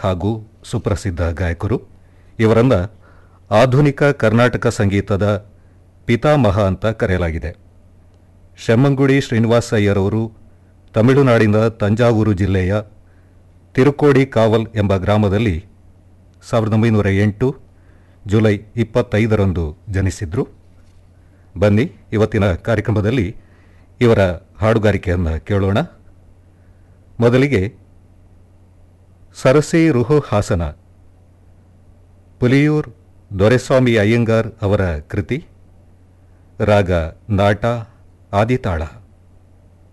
ಹಾಗೂ ಸುಪ್ರಸಿದ್ಧ ಗಾಯಕರು ಇವರನ್ನ ಆಧುನಿಕ ಕರ್ನಾಟಕ ಸಂಗೀತದ ಪಿತಾಮಹ ಅಂತ ಕರೆಯಲಾಗಿದೆ ಶೆಮ್ಮಂಗುಡಿ ಶ್ರೀನಿವಾಸ ಅಯ್ಯರವರು ತಮಿಳುನಾಡಿನ ತಂಜಾವೂರು ಜಿಲ್ಲೆಯ ತಿರುಕೋಡಿ ಕಾವಲ್ ಎಂಬ ಗ್ರಾಮದಲ್ಲಿ ಸಾವಿರದ ಒಂಬೈನೂರ ಎಂಟು ಜುಲೈ ಇಪ್ಪತ್ತೈದರಂದು ಜನಿಸಿದ್ರು ಬನ್ನಿ ಇವತ್ತಿನ ಕಾರ್ಯಕ್ರಮದಲ್ಲಿ ಇವರ ಹಾಡುಗಾರಿಕೆಯನ್ನು ಕೇಳೋಣ ಮೊದಲಿಗೆ ಸರಸಿ ರುಹು ಹಾಸನ ಪುಲಿಯೂರ್ ದೊರೆಸ್ವಾಮಿ ಅಯ್ಯಂಗಾರ್ ಅವರ ಕೃತಿ ರಾಗ ನಾಟ ಆದಿತಾಳ